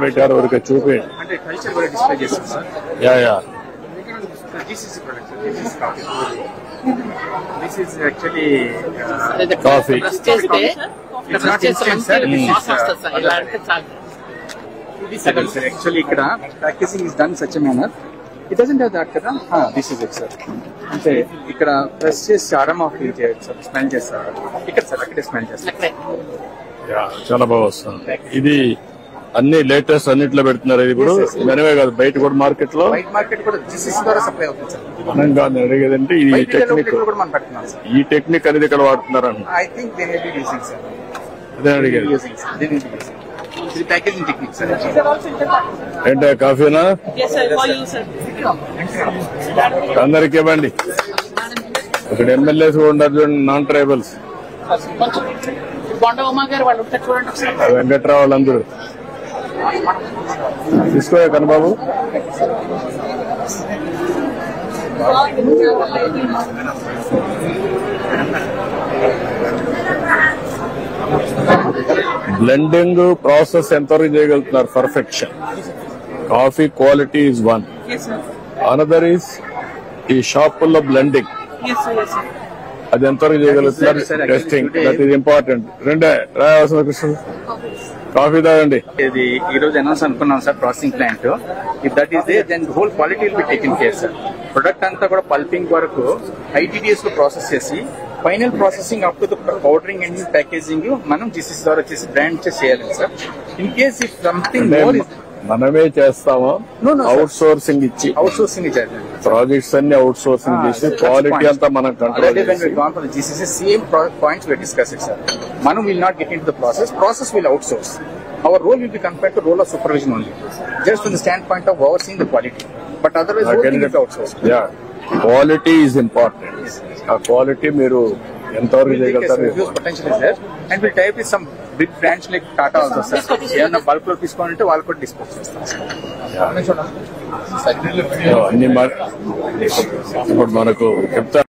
పెట్టారు ఊరికే చూపి అంటే కల్చర్ కూడా డిస్ప్లే చేస్తాం sir yeah yeah GCC product this coffee this is actually coffee బ్రష్ చేస్తే It's బ్రష్ not చేస్తే instant, sir. మంచి This is, వాసన వస్తుంది సార్ ఇలా uh, అంటే చాలు సార్ యాక్చువల్లీ ఇక్కడ packaging is done such manner it doesn't have that కదా దిస్ ఇస్ ఇట్ సార్ అంటే ఇక్కడ ప్రెస్ చేసి అరమా ఫీల్ చేయొచ్చు సార్ స్మెల్ చేస్తారు ఇక్కడ సార్ అక్కడే స్మెల్ చేస్తారు అక్కడే యా చాలా బాగా వస్తుంది ఇది అన్ని లేటెస్ట్ అన్నిట్లో పెడుతున్నారు ఇది ఇప్పుడు Yes, yes. మనమే కాదు బయట కూడా మార్కెట్ లో వైట్ మార్కెట్ కూడా జీసీసీ ద్వారా సప్లై అవుతుంది సార్ మనం కాదు అడిగేదంటే ఈ వైట్ టెక్నిక్ కూడా మనం పెడుతున్నాం సార్ ఈ టెక్నిక్ అనేది ఇక్కడ వాడుతున్నారు అంట I think they may be using sir అదే అడిగేది using sir they may be using ఇది ప్యాకేజింగ్ టెక్నిక్ సార్ ఏంటో కాఫీనా Yes, sir. For you, sir. అందరికి ఇవ్వండి ఇక్కడ ఎమ్మెల్యేస్ కూడా ఉన్నారు చూడండి నాన్ ట్రైబల్స్ కొంచెం బొండ ఉమా గారు వాళ్ళు ఉంటారు చూడండి ఒకసారి వెంకట్రావు వాళ్ళందరూ తీసుకోయా కనబాబు బ్లెండింగ్ ప్రాసెస్ ఎంతవరకు చేయగలుగుతున్నారు perfection coffee quality is one Yes, sir. Another is ఈ షాపుల్లో blending Yes, sir. Yes, sir. అది ఎంతవరకు చేయగలుగుతున్నారు Sir, sir, testing actually that is important రెండే రాయవలసిన కృష్ణ కాఫీ తాగండి ఇది ఈ రోజు అనౌన్స్ అనుకున్నాం sir processing plant if that is they then whole quality will be taken care sir product అంతా కూడా పల్పింగ్ వరకు ఐటీడీఎస్ లో ప్రాసెస్ చేసి final processing up to the powdering and packaging మనం జీసీసీ ద్వారా వచ్చేసి బ్రాండ్ చేసి చేయాలి sir in case if something అంటే మోర్ మనమే చేస్తాము No, no, sir. Outsourcing ఇచ్చి అవుట్ సోర్సింగ్ చేయాలి ప్రాజెక్ట్స్ అన్ని అవుట్ సోర్సింగ్ చేసి క్వాలిటీ అంతా మనం కంట్రోల్ చేసి GCC same pro- points we discussed, sir. Manu will not get into the process. Process will outsource. Our role will be confined to role of supervision only, just from the standpoint of overseeing the quality. But otherwise, whole thing is outsourced. Yeah quality is important ఆ quality మీరు ఎంతవరకు We'll take a చేయగలుగుతారు huge potential is there, and we'll tie up with some big brands like Tata also, sir. ఏమన్నా bulk లో తీసుకోవాలంటే వాళ్ళు కూడా dispose చేస్తాం అన్ని మరి ఇప్పుడు మనకు చెప్తా